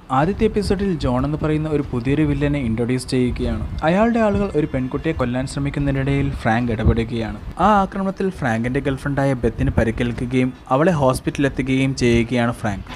ആദ്യത്തെ എപ്പിസോഡിൽ ജോൺ എന്ന് പറയുന്ന ഒരു പുതിയൊരു വില്ലനെ ഇൻട്രൊഡ്യൂസ് ചെയ്യുകയാണ് അയാളുടെ ആളുകൾ ഒരു പെൺകുട്ടിയെ കൊല്ലാൻ ശ്രമിക്കുന്നതിനിടയിൽ ഫ്രാങ്ക് ഇടപെടുകയാണ് ആ ആക്രമണത്തിൽ ഫ്രാങ്കിന്റെ ഗേൾഫ്രണ്ടായ ബത്തിന് പരിക്കേൽക്കുകയും അവളെ ഹോസ്പിറ്റലിൽ എത്തുകയും ചെയ്യുകയാണ് ഫ്രാങ്ക്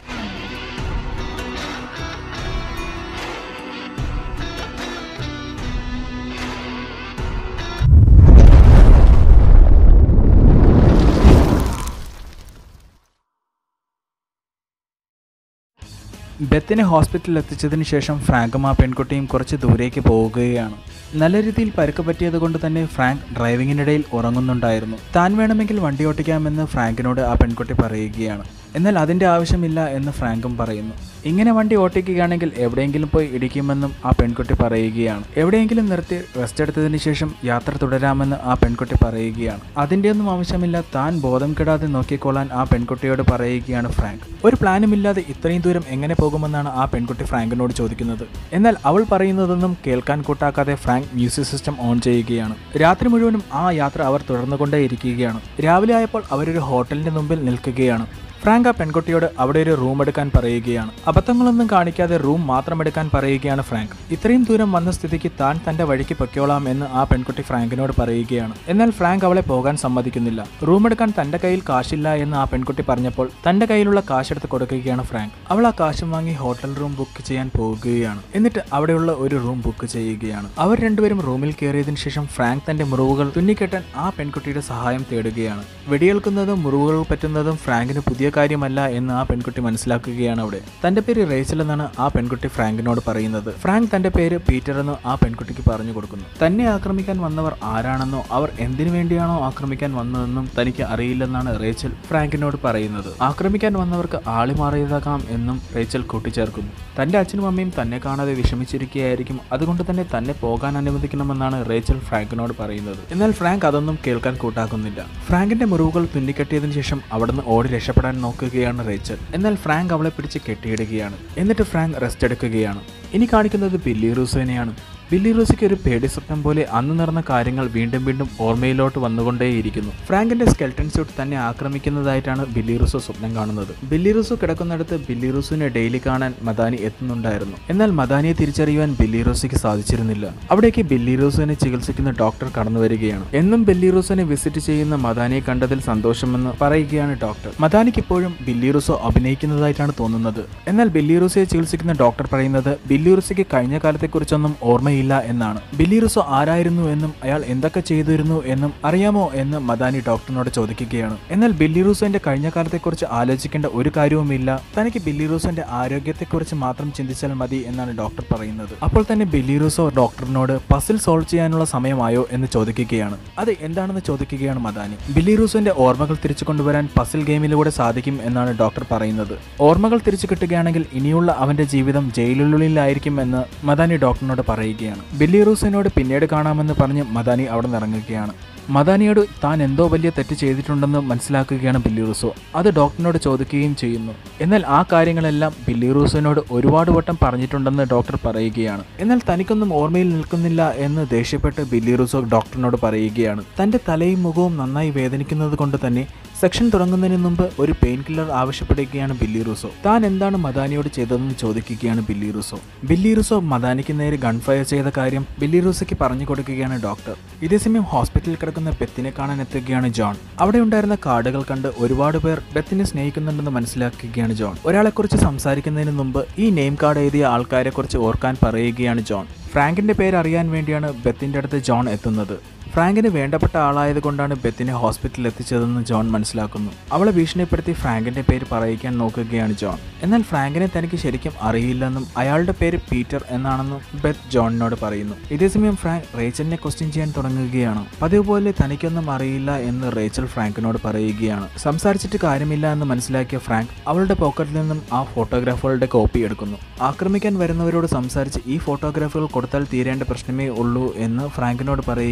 ബത്തിനെ ഹോസ്പിറ്റലിൽ എത്തിച്ചതിന് ശേഷം ഫ്രാങ്കും ആ പെൺകുട്ടിയും കുറച്ച് ദൂരേക്ക് പോവുകയാണ് നല്ല രീതിയിൽ പരുക്ക് പറ്റിയത് കൊണ്ട് തന്നെ ഫ്രാങ്ക് ഡ്രൈവിങ്ങിനിടയിൽ ഉറങ്ങുന്നുണ്ടായിരുന്നു താൻ വേണമെങ്കിൽ വണ്ടി ഓട്ടിക്കാമെന്ന് ഫ്രാങ്കിനോട് ആ പെൺകുട്ടി പറയുകയാണ് എന്നാൽ അതിൻ്റെ ആവശ്യമില്ല എന്ന് ഫ്രാങ്കും പറയുന്നു ഇങ്ങനെ വണ്ടി ഓട്ടിക്കുകയാണെങ്കിൽ എവിടെയെങ്കിലും പോയി ഇടിക്കുമെന്നും ആ പെൺകുട്ടി പറയുകയാണ് എവിടെയെങ്കിലും നിർത്തി റെസ്റ്റ് എടുത്തതിന് ശേഷം യാത്ര തുടരാമെന്ന് ആ പെൺകുട്ടി പറയുകയാണ് അതിൻ്റെ ഒന്നും ആവശ്യമില്ല താൻ ബോധം കെടാതെ നോക്കിക്കൊള്ളാൻ ആ പെൺകുട്ടിയോട് പറയുകയാണ് ഫ്രാങ്ക് ഒരു പ്ലാനുമില്ലാതെ ഇത്രയും ദൂരം എങ്ങനെ പോകുമെന്നാണ് ആ പെൺകുട്ടി ഫ്രാങ്കിനോട് ചോദിക്കുന്നത് എന്നാൽ അവൾ പറയുന്നതൊന്നും കേൾക്കാൻ കൂട്ടാക്കാതെ ഫ്രാങ്ക് മ്യൂസിക് സിസ്റ്റം ഓൺ ചെയ്യുകയാണ് രാത്രി മുഴുവനും ആ യാത്ര അവർ തുടർന്നുകൊണ്ടേയിരിക്കുകയാണ് രാവിലെ ആയപ്പോൾ അവരൊരു ഹോട്ടലിന്റെ മുമ്പിൽ നിൽക്കുകയാണ് ഫ്രാങ്ക് ആ പെൺകുട്ടിയോട് അവിടെ ഒരു റൂം എടുക്കാൻ പറയുകയാണ് അബദ്ധങ്ങളൊന്നും കാണിക്കാതെ റൂം മാത്രം എടുക്കാൻ പറയുകയാണ് ഫ്രാങ്ക് ഇത്രയും ദൂരം വന്ന സ്ഥിതിക്ക് താൻ തന്റെ വഴിക്ക് പൊയ്ക്കോളാം എന്ന് ആ പെൺകുട്ടി ഫ്രാങ്കിനോട് പറയുകയാണ് എന്നാൽ ഫ്രാങ്ക് അവളെ പോകാൻ സമ്മതിക്കുന്നില്ല റൂം എടുക്കാൻ തന്റെ കയ്യിൽ കാശില്ല എന്ന് ആ പെൺകുട്ടി പറഞ്ഞപ്പോൾ തന്റെ കയ്യിലുള്ള കാശ് എടുത്ത് കൊടുക്കുകയാണ് ഫ്രാങ്ക് അവൾ ആ കാശും വാങ്ങി ഹോട്ടൽ റൂം ബുക്ക് ചെയ്യാൻ പോകുകയാണ് എന്നിട്ട് അവിടെയുള്ള ഒരു റൂം ബുക്ക് ചെയ്യുകയാണ് അവർ രണ്ടുപേരും റൂമിൽ കയറിയതിനു ശേഷം ഫ്രാങ്ക് തന്റെ മുറിവുകൾ തുന്നിക്കെട്ടാൻ ആ പെൺകുട്ടിയുടെ സഹായം തേടുകയാണ് വെടിയേൽക്കുന്നതും മുറിവുകൾ പറ്റുന്നതും ഫ്രാങ്കിന് പുതിയ കാര്യമല്ല എന്ന് ആ പെൺകുട്ടി മനസ്സിലാക്കുകയാണ് അവിടെ തന്റെ പേര് റേച്ചൽ എന്നാണ് ആ പെൺകുട്ടി ഫ്രാങ്കിനോട് പറയുന്നത് ഫ്രാങ്ക് തന്റെ പേര് പീറ്റർ എന്ന് ആ പെൺകുട്ടിക്ക് പറഞ്ഞു കൊടുക്കുന്നു തന്നെ ആക്രമിക്കാൻ വന്നവർ ആരാണെന്നോ അവർ എന്തിനു വേണ്ടിയാണോ ആക്രമിക്കാൻ വന്നതെന്നും തനിക്ക് അറിയില്ലെന്നാണ് റേച്ചൽ ഫ്രാങ്കിനോട് പറയുന്നത് ആക്രമിക്കാൻ വന്നവർക്ക് ആളി മാറിയതാകാം എന്നും റേച്ചൽ കൂട്ടിച്ചേർക്കുന്നു തന്റെ അച്ഛനും അമ്മയും തന്നെ കാണാതെ വിഷമിച്ചിരിക്കുകയായിരിക്കും അതുകൊണ്ട് തന്നെ തന്നെ പോകാൻ അനുവദിക്കണമെന്നാണ് റേച്ചൽ ഫ്രാങ്കിനോട് പറയുന്നത് എന്നാൽ ഫ്രാങ്ക് അതൊന്നും കേൾക്കാൻ കൂട്ടാക്കുന്നില്ല ഫ്രാങ്കിന്റെ മുറിവുകൾ തുന്നിക്കെട്ടിയതിനു ശേഷം അവിടുന്ന് ഓടി രക്ഷപ്പെടാൻ നോക്കുകയാണ് റേച്ചൽ എന്നാൽ ഫ്രാങ്ക് അവളെ പിടിച്ച് കെട്ടിയിടുകയാണ് എന്നിട്ട് ഫ്രാങ്ക് റെസ്റ്റ് എടുക്കുകയാണ് ഇനി കാണിക്കുന്നത് ബില്ലി റൂസേനെയാണ് ബില്ലി റൂസിക്ക് ഒരു പേടി സ്വപ്നം പോലെ അന്ന് നടന്ന കാര്യങ്ങൾ വീണ്ടും വീണ്ടും ഓർമ്മയിലോട്ട് വന്നുകൊണ്ടേയിരിക്കുന്നു ഫ്രാങ്കിന്റെ സ്കെൽട്ടൺ സ്യൂട്ട് തന്നെ ആക്രമിക്കുന്നതായിട്ടാണ് ബില്ലി റൂസോ സ്വപ്നം കാണുന്നത് ബില്ലി റൂസോ കിടക്കുന്നിടത്ത് ബില്ലി റൂസിനെ ഡെയിലി കാണാൻ മദാനി എത്തുന്നുണ്ടായിരുന്നു എന്നാൽ മദാനിയെ തിരിച്ചറിയുവാൻ ബില്ലി റൂസിക്ക് സാധിച്ചിരുന്നില്ല അവിടേക്ക് ബില്ലി റൂസിനെ ചികിത്സിക്കുന്ന ഡോക്ടർ കടന്നു വരികയാണ് എന്നും ബില്ലി റൂസിനെ വിസിറ്റ് ചെയ്യുന്ന മദാനിയെ കണ്ടതിൽ സന്തോഷമെന്ന് പറയുകയാണ് ഡോക്ടർ മദാനിക്ക് ഇപ്പോഴും ബില്ലി റൂസോ അഭിനയിക്കുന്നതായിട്ടാണ് തോന്നുന്നത് എന്നാൽ ബില്ലി റൂസയെ ചികിത്സിക്കുന്ന ഡോക്ടർ പറയുന്നത് ബില്ലി റൂസിക്ക് കഴിഞ്ഞ കാലത്തെക്കുറിച്ചൊന്നും ഓർമ്മയില്ല എന്നാണ് ബില്ലി റൂസോ ആരായിരുന്നു എന്നും അയാൾ എന്തൊക്കെ ചെയ്തിരുന്നു എന്നും അറിയാമോ എന്ന് മദാനി ഡോക്ടറിനോട് ചോദിക്കുകയാണ് എന്നാൽ ബില്ലി റൂസോന്റെ കഴിഞ്ഞ കാലത്തെക്കുറിച്ച് ആലോചിക്കേണ്ട ഒരു കാര്യവുമില്ല തനിക്ക് ബില്ലി റൂസോന്റെ ആരോഗ്യത്തെക്കുറിച്ച് മാത്രം ചിന്തിച്ചാൽ മതി എന്നാണ് ഡോക്ടർ പറയുന്നത് അപ്പോൾ തന്നെ ബില്ലി റൂസോ ഡോക്ടറിനോട് പസിൽ സോൾവ് ചെയ്യാനുള്ള സമയമായോ എന്ന് ചോദിക്കുകയാണ് അത് എന്താണെന്ന് ചോദിക്കുകയാണ് മദാനി ബില്ലി റൂസോന്റെ ഓർമ്മകൾ തിരിച്ചു കൊണ്ടുവരാൻ പസിൽ ഗെയിമിലൂടെ സാധിക്കും എന്നാണ് ഡോക്ടർ പറയുന്നത് ഓർമ്മകൾ തിരിച്ചു കിട്ടുകയാണെങ്കിൽ ഇനിയുള്ള അവന്റെ ജീവിതം ജയിലിനുള്ളിലായിരിക്കും എന്ന് മദാനി ഡോക്ടറിനോട് പറയുകയാണ് ബില്ലി റൂസിനോട് പിന്നീട് കാണാമെന്ന് പറഞ്ഞ് മദാനി അവിടെ നിന്ന് ഇറങ്ങുകയാണ് മദാനിയോട് താൻ എന്തോ വലിയ തെറ്റ് ചെയ്തിട്ടുണ്ടെന്ന് മനസ്സിലാക്കുകയാണ് ബില്ലി റൂസോ അത് ഡോക്ടറിനോട് ചോദിക്കുകയും ചെയ്യുന്നു എന്നാൽ ആ കാര്യങ്ങളെല്ലാം ബില്ലി റൂസോനോട് ഒരുപാട് വട്ടം പറഞ്ഞിട്ടുണ്ടെന്ന് ഡോക്ടർ പറയുകയാണ് എന്നാൽ തനിക്കൊന്നും ഓർമ്മയിൽ നിൽക്കുന്നില്ല എന്ന് ദേഷ്യപ്പെട്ട് ബില്ലി റൂസോ ഡോക്ടറിനോട് പറയുകയാണ് തന്റെ തലയും മുഖവും നന്നായി വേദനിക്കുന്നത് കൊണ്ട് തന്നെ സെക്ഷൻ തുടങ്ങുന്നതിന് മുമ്പ് ഒരു പെയിൻ കില്ലർ ആവശ്യപ്പെടുകയാണ് ബില്ലി റൂസോ താൻ എന്താണ് മദാനിയോട് ചെയ്തതെന്ന് ചോദിക്കുകയാണ് ബില്ലി റൂസോ ബില്ലി റൂസോ മദാനിക്ക് നേരെ ഗൺ ഫയർ ചെയ്ത കാര്യം ബില്ലി റൂസോയ്ക്ക് പറഞ്ഞു കൊടുക്കുകയാണ് ഡോക്ടർ ഇതേസമയം ഹോസ്പിറ്റലിൽ കിടക്കുന്ന ബെത്തിനെ കാണാൻ എത്തുകയാണ് ജോൺ അവിടെ ഉണ്ടായിരുന്ന കാർഡുകൾ കണ്ട് ഒരുപാട് പേർ ബെത്തിനെ സ്നേഹിക്കുന്നുണ്ടെന്ന് മനസ്സിലാക്കുകയാണ് ജോൺ ഒരാളെക്കുറിച്ച് സംസാരിക്കുന്നതിന് മുമ്പ് ഈ നെയിം കാർഡ് എഴുതിയ ആൾക്കാരെ കുറിച്ച് ഓർക്കാൻ പറയുകയാണ് ജോൺ ഫ്രാങ്കിന്റെ പേര് അറിയാൻ വേണ്ടിയാണ് ബെത്തിന്റെ അടുത്ത് ജോൺ എത്തുന്നത് ഫ്രാങ്കിന് വേണ്ടപ്പെട്ട ആളായതുകൊണ്ടാണ് ബെത്തിനെ ഹോസ്പിറ്റലിൽ എത്തിച്ചതെന്ന് ജോൺ മനസ്സിലാക്കുന്നു അവളെ ഭീഷണിപ്പെടുത്തി ഫ്രാങ്കിന്റെ പേര് പറയിക്കാൻ നോക്കുകയാണ് ജോൺ എന്നാൽ ഫ്രാങ്കിനെ തനിക്ക് ശരിക്കും അറിയില്ലെന്നും അയാളുടെ പേര് പീറ്റർ എന്നാണെന്നും ബെത്ത് ജോണിനോട് പറയുന്നു ഇതേസമയം ഫ്രാങ്ക് റേച്ചലിനെ ക്വസ്റ്റ്യൻ ചെയ്യാൻ തുടങ്ങുകയാണ് പതിവ് പോലെ തനിക്കൊന്നും അറിയില്ല എന്ന് റേച്ചൽ ഫ്രാങ്കിനോട് പറയുകയാണ് സംസാരിച്ചിട്ട് കാര്യമില്ല എന്ന് മനസ്സിലാക്കിയ ഫ്രാങ്ക് അവളുടെ പോക്കറ്റിൽ നിന്നും ആ ഫോട്ടോഗ്രാഫുകളുടെ കോപ്പി എടുക്കുന്നു ആക്രമിക്കാൻ വരുന്നവരോട് സംസാരിച്ച് ഈ ഫോട്ടോഗ്രാഫുകൾ കൊടുത്താൽ തീരേണ്ട പ്രശ്നമേ ഉള്ളൂ എന്ന് ഫ്രാങ്കിനോട് പറയുകയാണ് റേച്ചൽ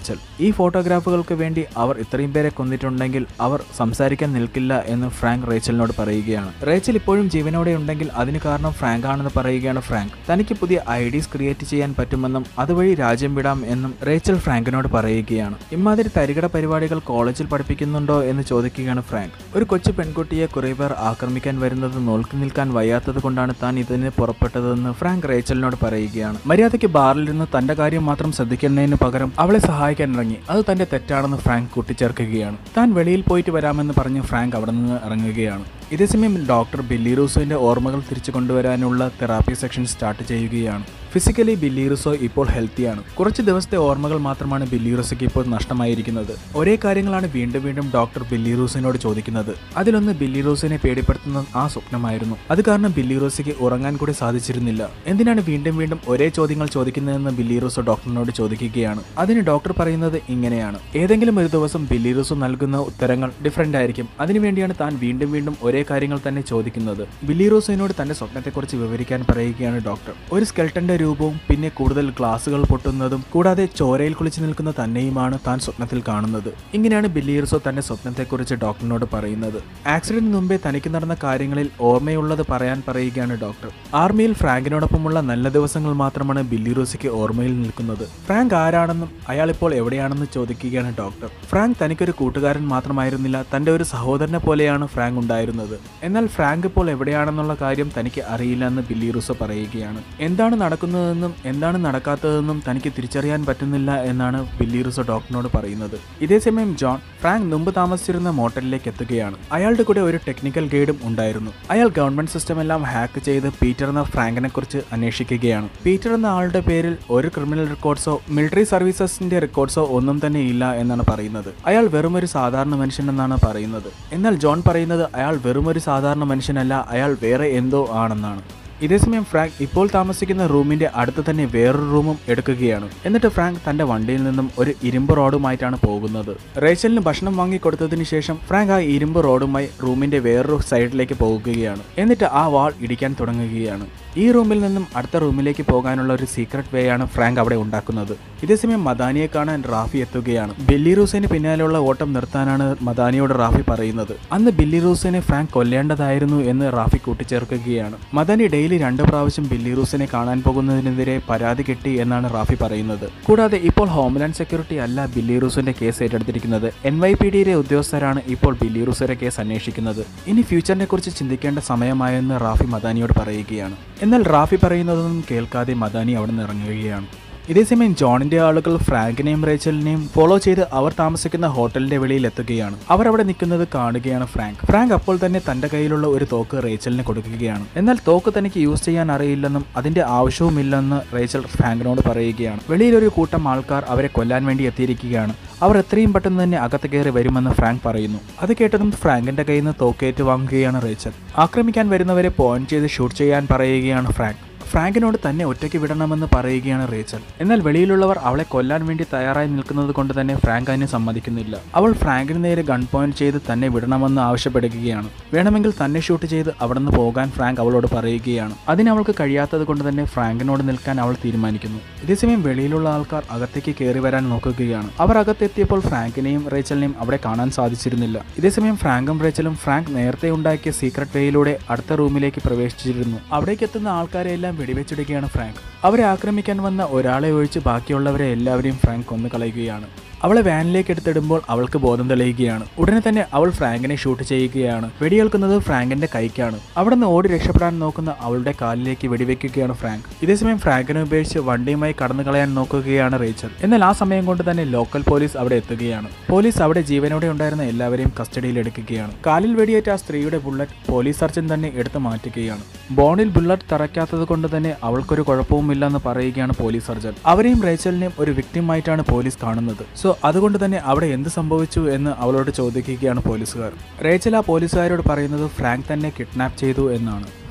റേച്ചൽ ഈ ഫോട്ടോഗ്രാഫുകൾക്ക് വേണ്ടി അവർ ഇത്രയും പേരെ കൊന്നിട്ടുണ്ടെങ്കിൽ അവർ സംസാരിക്കാൻ നിൽക്കില്ല എന്ന് ഫ്രാങ്ക് റേച്ചലിനോട് പറയുകയാണ് റേച്ചൽ ഇപ്പോഴും ജീവനോടെ ഉണ്ടെങ്കിൽ അതിന് കാരണം ഫ്രാങ്ക് ആണെന്ന് പറയുകയാണ് ഫ്രാങ്ക് തനിക്ക് പുതിയ ഐഡീസ് ക്രിയേറ്റ് ചെയ്യാൻ പറ്റുമെന്നും അതുവഴി രാജ്യം വിടാം എന്നും റേച്ചൽ ഫ്രാങ്കിനോട് പറയുകയാണ് ഇമാതിരി തരികട പരിപാടികൾ കോളേജിൽ പഠിപ്പിക്കുന്നുണ്ടോ എന്ന് ചോദിക്കുകയാണ് ഫ്രാങ്ക് ഒരു കൊച്ചു പെൺകുട്ടിയെ കുറേ പേർ ആക്രമിക്കാൻ വരുന്നത് നോക്കി നിൽക്കാൻ വയ്യാത്തത് കൊണ്ടാണ് താൻ ഇതിന് പുറപ്പെട്ടതെന്ന് ഫ്രാങ്ക് റേച്ചലിനോട് പറയുകയാണ് മര്യാദയ്ക്ക് ബാറിലിരുന്ന് തന്റെ കാര്യം മാത്രം ശ്രദ്ധിക്കുന്നതിന് പകരം അവളെ സഹായിക്കാൻ ഇറങ്ങി അത് തന്റെ തെറ്റാണെന്ന് ഫ്രാങ്ക് കൂട്ടിച്ചേർക്കുകയാണ് താൻ വെളിയിൽ പോയിട്ട് വരാമെന്ന് പറഞ്ഞ് ഫ്രാങ്ക് അവിടെ നിന്ന് ഇറങ്ങുകയാണ് ഇതേസമയം ഡോക്ടർ ബില്ലി റൂസോന്റെ ഓർമ്മകൾ തിരിച്ചു കൊണ്ടുവരാനുള്ള തെറാപ്പി സെക്ഷൻ സ്റ്റാർട്ട് ചെയ്യുകയാണ് ഫിസിക്കലി ബില്ലി റുസോ ഇപ്പോൾ ഹെൽത്തിയാണ് കുറച്ച് ദിവസത്തെ ഓർമ്മകൾ മാത്രമാണ് ബില്ലി റുസോയ്ക്ക് ഇപ്പോൾ നഷ്ടമായിരിക്കുന്നത് ഒരേ കാര്യങ്ങളാണ് വീണ്ടും വീണ്ടും ഡോക്ടർ ബില്ലി റൂസിനോട് ചോദിക്കുന്നത് അതിലൊന്ന് ബില്ലി റൂസിനെ പേടിപ്പെടുത്തുന്ന ആ സ്വപ്നമായിരുന്നു അത് കാരണം ബില്ലി റൂസിക്ക് ഉറങ്ങാൻ കൂടി സാധിച്ചിരുന്നില്ല എന്തിനാണ് വീണ്ടും വീണ്ടും ഒരേ ചോദ്യങ്ങൾ ചോദിക്കുന്നതെന്ന് ബില്ലി റൂസോ ഡോക്ടറിനോട് ചോദിക്കുകയാണ് അതിന് ഡോക്ടർ പറയുന്നത് ഇങ്ങനെയാണ് ഏതെങ്കിലും ഒരു ദിവസം ബില്ലി റൂസോ നൽകുന്ന ഉത്തരങ്ങൾ ഡിഫറെന്റ് ആയിരിക്കും അതിനുവേണ്ടിയാണ് താൻ വീണ്ടും വീണ്ടും ഒരേ കാര്യങ്ങൾ തന്നെ ചോദിക്കുന്നത് ബില്ലി റൂസിനോട് തന്റെ സ്വപ്നത്തെക്കുറിച്ച് വിവരിക്കാൻ പറയുകയാണ് ഡോക്ടർ ഒരു സ്കെൽട്ടന്റെ രൂപവും പിന്നെ കൂടുതൽ ഗ്ലാസുകൾ പൊട്ടുന്നതും കൂടാതെ ചോരയിൽ കുളിച്ചു നിൽക്കുന്ന തന്നെയുമാണ് താൻ സ്വപ്നത്തിൽ കാണുന്നത് ഇങ്ങനെയാണ് ബില്ലി റൂസോ തന്റെ സ്വപ്നത്തെക്കുറിച്ച് ഡോക്ടറിനോട് പറയുന്നത് ആക്സിഡന്റിന് മുമ്പേ തനിക്ക് നടന്ന കാര്യങ്ങളിൽ ഓർമ്മയുള്ളത് പറയാൻ പറയുകയാണ് ഡോക്ടർ ആർമിയിൽ ഫ്രാങ്കിനോടൊപ്പമുള്ള നല്ല ദിവസങ്ങൾ മാത്രമാണ് ബില്ലി റൂസിക്ക് ഓർമ്മയിൽ നിൽക്കുന്നത് ഫ്രാങ്ക് ആരാണെന്നും അയാൾ ഇപ്പോൾ എവിടെയാണെന്ന് ചോദിക്കുകയാണ് ഡോക്ടർ ഫ്രാങ്ക് തനിക്കൊരു കൂട്ടുകാരൻ മാത്രമായിരുന്നില്ല തന്റെ ഒരു സഹോദരനെ പോലെയാണ് ഫ്രാങ്ക് ഉണ്ടായിരുന്നത് എന്നാൽ ഫ്രാങ്ക് ഇപ്പോൾ എവിടെയാണെന്നുള്ള കാര്യം തനിക്ക് അറിയില്ല എന്ന് ബില്ലി റൂസോ പറയുകയാണ് എന്താണ് നടക്കുന്നതെന്നും എന്താണ് നടക്കാത്തതെന്നും തനിക്ക് തിരിച്ചറിയാൻ പറ്റുന്നില്ല എന്നാണ് ബില്ലി റൂസോ ഡോക്ടറിനോട് പറയുന്നത് ഇതേസമയം ജോൺ ഫ്രാങ്ക് മുമ്പ് താമസിച്ചിരുന്ന മോട്ടലിലേക്ക് എത്തുകയാണ് അയാളുടെ കൂടെ ഒരു ടെക്നിക്കൽ ഗൈഡും ഉണ്ടായിരുന്നു അയാൾ ഗവൺമെന്റ് സിസ്റ്റം എല്ലാം ഹാക്ക് ചെയ്ത് പീറ്റർ എന്ന ഫ്രാങ്കിനെ കുറിച്ച് അന്വേഷിക്കുകയാണ് പീറ്റർ എന്ന ആളുടെ പേരിൽ ഒരു ക്രിമിനൽ റെക്കോർഡ്സോ മിലിറ്ററി സർവീസസിന്റെ റെക്കോർഡ്സോ ഒന്നും തന്നെ ഇല്ല എന്നാണ് പറയുന്നത് അയാൾ വെറും ഒരു സാധാരണ മനുഷ്യൻ എന്നാണ് പറയുന്നത് എന്നാൽ ജോൺ പറയുന്നത് അയാൾ വെറും ഒരു സാധാരണ മനുഷ്യനല്ല അയാൾ വേറെ എന്തോ ആണെന്നാണ് ഇതേസമയം ഫ്രാങ്ക് ഇപ്പോൾ താമസിക്കുന്ന റൂമിന്റെ അടുത്ത് തന്നെ വേറൊരു റൂമും എടുക്കുകയാണ് എന്നിട്ട് ഫ്രാങ്ക് തന്റെ വണ്ടിയിൽ നിന്നും ഒരു ഇരുമ്പ് റോഡുമായിട്ടാണ് പോകുന്നത് റേച്ചലിന് ഭക്ഷണം വാങ്ങി കൊടുത്തതിന് ശേഷം ഫ്രാങ്ക് ആ ഇരുമ്പ് റോഡുമായി റൂമിന്റെ വേറൊരു സൈഡിലേക്ക് പോകുകയാണ് എന്നിട്ട് ആ വാൾ ഇടിക്കാൻ തുടങ്ങുകയാണ് ഈ റൂമിൽ നിന്നും അടുത്ത റൂമിലേക്ക് പോകാനുള്ള ഒരു സീക്രട്ട് വേ ആണ് ഫ്രാങ്ക് അവിടെ ഉണ്ടാക്കുന്നത് ഇതേസമയം മദാനിയെ കാണാൻ റാഫി എത്തുകയാണ് ബില്ലി റൂസിന് പിന്നാലെയുള്ള ഓട്ടം നിർത്താനാണ് മദാനിയോട് റാഫി പറയുന്നത് അന്ന് ബില്ലി റൂസിനെ ഫ്രാങ്ക് കൊല്ലേണ്ടതായിരുന്നു എന്ന് റാഫി കൂട്ടിച്ചേർക്കുകയാണ് മദാനി ഡെയിലി രണ്ട് പ്രാവശ്യം ബില്ലി റൂസിനെ കാണാൻ പോകുന്നതിനെതിരെ പരാതി കിട്ടി എന്നാണ് റാഫി പറയുന്നത് കൂടാതെ ഇപ്പോൾ ഹോംലാൻഡ് സെക്യൂരിറ്റി അല്ല ബില്ലി റൂസിന്റെ കേസ് ഏറ്റെടുത്തിരിക്കുന്നത് എൻ വൈ പി ഡിയിലെ ഉദ്യോഗസ്ഥരാണ് ഇപ്പോൾ ബില്ലി റൂസിന്റെ കേസ് അന്വേഷിക്കുന്നത് ഇനി ഫ്യൂച്ചറിനെ കുറിച്ച് ചിന്തിക്കേണ്ട സമയമായെന്ന് റാഫി മദാനിയോട് പറയുകയാണ് എന്നാൽ റാഫി പറയുന്നതൊന്നും കേൾക്കാതെ മദാനി അവിടെ നിന്ന് ഇറങ്ങുകയാണ് ഇതേസമയം ജോണിന്റെ ആളുകൾ ഫ്രാങ്കിനെയും റേച്ചലിനെയും ഫോളോ ചെയ്ത് അവർ താമസിക്കുന്ന ഹോട്ടലിന്റെ വെളിയിൽ എത്തുകയാണ് അവർ അവിടെ നിൽക്കുന്നത് കാണുകയാണ് ഫ്രാങ്ക് ഫ്രാങ്ക് അപ്പോൾ തന്നെ തന്റെ കയ്യിലുള്ള ഒരു തോക്ക് റേച്ചലിന് കൊടുക്കുകയാണ് എന്നാൽ തോക്ക് തനിക്ക് യൂസ് ചെയ്യാൻ അറിയില്ലെന്നും അതിന്റെ ആവശ്യവുമില്ലെന്ന് റേച്ചൽ ഫ്രാങ്കിനോട് പറയുകയാണ് വെളിയിൽ ഒരു കൂട്ടം ആൾക്കാർ അവരെ കൊല്ലാൻ വേണ്ടി എത്തിയിരിക്കുകയാണ് അവർ എത്രയും പെട്ടെന്ന് തന്നെ അകത്ത് കയറി വരുമെന്ന് ഫ്രാങ്ക് പറയുന്നു അത് കേട്ടതും ഫ്രാങ്കിന്റെ കയ്യിൽ നിന്ന് തോക്കേറ്റ് വാങ്ങുകയാണ് റേച്ചൽ ആക്രമിക്കാൻ വരുന്നവരെ പോയിന്റ് ചെയ്ത് ഷൂട്ട് ചെയ്യാൻ പറയുകയാണ് ഫ്രാങ്ക് ഫ്രാങ്കിനോട് തന്നെ ഒറ്റയ്ക്ക് വിടണമെന്ന് പറയുകയാണ് റേച്ചൽ എന്നാൽ വെളിയിലുള്ളവർ അവളെ കൊല്ലാൻ വേണ്ടി തയ്യാറായി നിൽക്കുന്നത് കൊണ്ട് തന്നെ ഫ്രാങ്ക് അതിനെ സമ്മതിക്കുന്നില്ല അവൾ ഫ്രാങ്കിന് നേരെ ഗൺ പോയിന്റ് ചെയ്ത് തന്നെ വിടണമെന്ന് ആവശ്യപ്പെടുകയാണ് വേണമെങ്കിൽ തന്നെ ഷൂട്ട് ചെയ്ത് അവിടെ നിന്ന് പോകാൻ ഫ്രാങ്ക് അവളോട് പറയുകയാണ് അതിന് അവൾക്ക് കഴിയാത്തത് കൊണ്ട് തന്നെ ഫ്രാങ്കിനോട് നിൽക്കാൻ അവൾ തീരുമാനിക്കുന്നു ഇതേസമയം വെളിയിലുള്ള ആൾക്കാർ അകത്തേക്ക് കയറി വരാൻ നോക്കുകയാണ് അവർ അകത്തെത്തിയപ്പോൾ ഫ്രാങ്കിനെയും റേച്ചലിനെയും അവിടെ കാണാൻ സാധിച്ചിരുന്നില്ല ഇതേസമയം ഫ്രാങ്കും റേച്ചലും ഫ്രാങ്ക് നേരത്തെ ഉണ്ടാക്കിയ സീക്രട്ട് വേയിലൂടെ അടുത്ത റൂമിലേക്ക് പ്രവേശിച്ചിരുന്നു അവിടേക്ക് എത്തുന്ന ആൾക്കാരെല്ലാം വെടിവെച്ചിടുകയാണ് ഫ്രാങ്ക് അവരെ ആക്രമിക്കാൻ വന്ന ഒരാളെ ഒഴിച്ച് ബാക്കിയുള്ളവരെ എല്ലാവരെയും ഫ്രാങ്ക് കൊന്നു കളയുകയാണ് അവളെ വാനിലേക്ക് എടുത്തിടുമ്പോൾ അവൾക്ക് ബോധം തെളിയുകയാണ് ഉടനെ തന്നെ അവൾ ഫ്രാങ്കിനെ ഷൂട്ട് ചെയ്യുകയാണ് വെടിയേൽക്കുന്നത് ഫ്രാങ്കിന്റെ കൈക്കാണ് അവിടെ നിന്ന് ഓടി രക്ഷപ്പെടാൻ നോക്കുന്ന അവളുടെ കാലിലേക്ക് വെടിവെക്കുകയാണ് ഫ്രാങ്ക് ഇതേസമയം ഫ്രാങ്കിനെ ഉപേക്ഷിച്ച് വണ്ടിയുമായി കടന്നു കളയാൻ നോക്കുകയാണ് റേച്ചൽ എന്നാൽ ആ സമയം കൊണ്ട് തന്നെ ലോക്കൽ പോലീസ് അവിടെ എത്തുകയാണ് പോലീസ് അവിടെ ജീവനോടെ ഉണ്ടായിരുന്ന എല്ലാവരെയും കസ്റ്റഡിയിൽ എടുക്കുകയാണ് കാലിൽ വെടിയേറ്റ ആ സ്ത്രീയുടെ ബുള്ളറ്റ് പോലീസ് സർജൻ തന്നെ എടുത്തു മാറ്റുകയാണ് ബോണിൽ ബുള്ളറ്റ് തറയ്ക്കാത്തത് കൊണ്ട് തന്നെ അവൾക്കൊരു കുഴപ്പവുമില്ലെന്ന് പറയുകയാണ് പോലീസ് സർജൻ അവരെയും റേച്ചലിനെയും ഒരു വ്യക്തിയുമായിട്ടാണ് പോലീസ് കാണുന്നത് സോ അതുകൊണ്ട് തന്നെ അവിടെ എന്ത് സംഭവിച്ചു എന്ന് അവളോട് ചോദിക്കുകയാണ് പോലീസുകാർ റേച്ചൽ ആ പോലീസുകാരോട് പറയുന്നത് ഫ്രാങ്ക് തന്നെ കിഡ്നാപ്പ് ചെയ്തു എന്നാണ്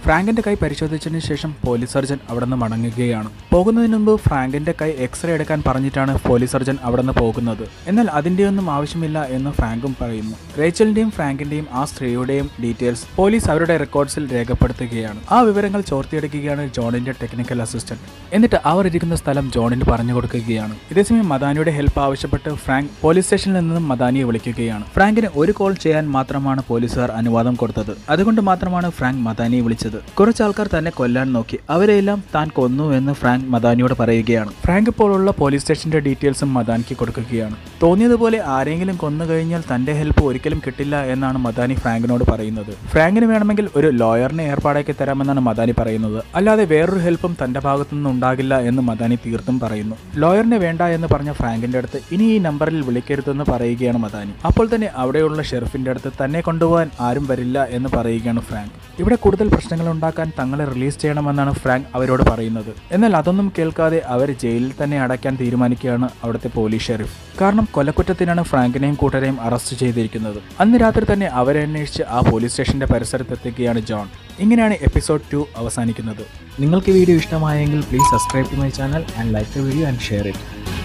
ഫ്രാങ്കിന്റെ കൈ പരിശോധിച്ചതിന് ശേഷം പോലീസ് സർജൻ അവിടെ നിന്ന് മടങ്ങുകയാണ് പോകുന്നതിന് മുമ്പ് ഫ്രാങ്കിന്റെ കൈ എക്സ്റേ എടുക്കാൻ പറഞ്ഞിട്ടാണ് പോലീസ് സർജൻ അവിടെ നിന്ന് പോകുന്നത് എന്നാൽ അതിന്റെയൊന്നും ആവശ്യമില്ല എന്ന് ഫ്രാങ്കും പറയുന്നു റേച്ചലിന്റെയും ഫ്രാങ്കിന്റെയും ആ സ്ത്രീയുടെയും ഡീറ്റെയിൽസ് പോലീസ് അവരുടെ റെക്കോർഡ്സിൽ രേഖപ്പെടുത്തുകയാണ് ആ വിവരങ്ങൾ ചോർത്തിയെടുക്കുകയാണ് ജോണിന്റെ ടെക്നിക്കൽ അസിസ്റ്റന്റ് എന്നിട്ട് അവർ ഇരിക്കുന്ന സ്ഥലം ജോണിന് പറഞ്ഞു കൊടുക്കുകയാണ് ഇതേസമയം മദാനിയുടെ ഹെൽപ്പ് ആവശ്യപ്പെട്ട് ഫ്രാങ്ക് പോലീസ് സ്റ്റേഷനിൽ നിന്നും മദാനിയെ വിളിക്കുകയാണ് ഫ്രാങ്കിന് ഒരു കോൾ ചെയ്യാൻ മാത്രമാണ് പോലീസുകാർ അനുവാദം കൊടുത്തത് അതുകൊണ്ട് മാത്രമാണ് ഫ്രാങ്ക് മദാനിയെ വിളിച്ചത് കുറച്ച് ആൾക്കാർ തന്നെ കൊല്ലാൻ നോക്കി അവരെല്ലാം താൻ കൊന്നു എന്ന് ഫ്രാങ്ക് മദാനിയോട് പറയുകയാണ് ഫ്രാങ്ക് ഇപ്പോൾ ഉള്ള പോലീസ് സ്റ്റേഷന്റെ ഡീറ്റെയിൽസും മദാനിക്ക് കൊടുക്കുകയാണ് തോന്നിയതുപോലെ ആരെങ്കിലും കൊന്നു കഴിഞ്ഞാൽ തന്റെ ഹെൽപ്പ് ഒരിക്കലും കിട്ടില്ല എന്നാണ് മദാനി ഫ്രാങ്കിനോട് പറയുന്നത് ഫ്രാങ്കിന് വേണമെങ്കിൽ ഒരു ലോയറിനെ ഏർപ്പാടാക്കി തരാമെന്നാണ് മദാനി പറയുന്നത് അല്ലാതെ വേറൊരു ഹെൽപ്പും തന്റെ ഭാഗത്തുനിന്ന് ഉണ്ടാകില്ല എന്ന് മദാനി തീർത്തും പറയുന്നു ലോയറിനെ വേണ്ട എന്ന് പറഞ്ഞ ഫ്രാങ്കിന്റെ അടുത്ത് ഇനി ഈ നമ്പറിൽ വിളിക്കരുതെന്ന് പറയുകയാണ് മദാനി അപ്പോൾ തന്നെ അവിടെയുള്ള ഷെറിഫിന്റെ അടുത്ത് തന്നെ കൊണ്ടുപോകാൻ ആരും വരില്ല എന്ന് പറയുകയാണ് ഫ്രാങ്ക് ഇവിടെ കൂടുതൽ പ്രശ്നങ്ങൾ ഉണ്ടാക്കാൻ തങ്ങളെ റിലീസ് ചെയ്യണമെന്നാണ് ഫ്രാങ്ക് അവരോട് പറയുന്നത് എന്നാൽ അതൊന്നും കേൾക്കാതെ അവർ ജയിലിൽ തന്നെ അടയ്ക്കാൻ തീരുമാനിക്കുകയാണ് അവിടുത്തെ പോലീസ് ഷെറിഫ് കാരണം കൊലക്കുറ്റത്തിനാണ് ഫ്രാങ്കിനെയും കൂട്ടരെയും അറസ്റ്റ് ചെയ്തിരിക്കുന്നത് അന്ന് രാത്രി തന്നെ അവരെ അന്വേഷിച്ച് ആ പോലീസ് സ്റ്റേഷന്റെ പരിസരത്തെത്തുകയാണ് ജോൺ ഇങ്ങനെയാണ് എപ്പിസോഡ് ടു അവസാനിക്കുന്നത് നിങ്ങൾക്ക് ഈ വീഡിയോ ഇഷ്ടമായെങ്കിൽ please subscribe to my channel and like the video and share it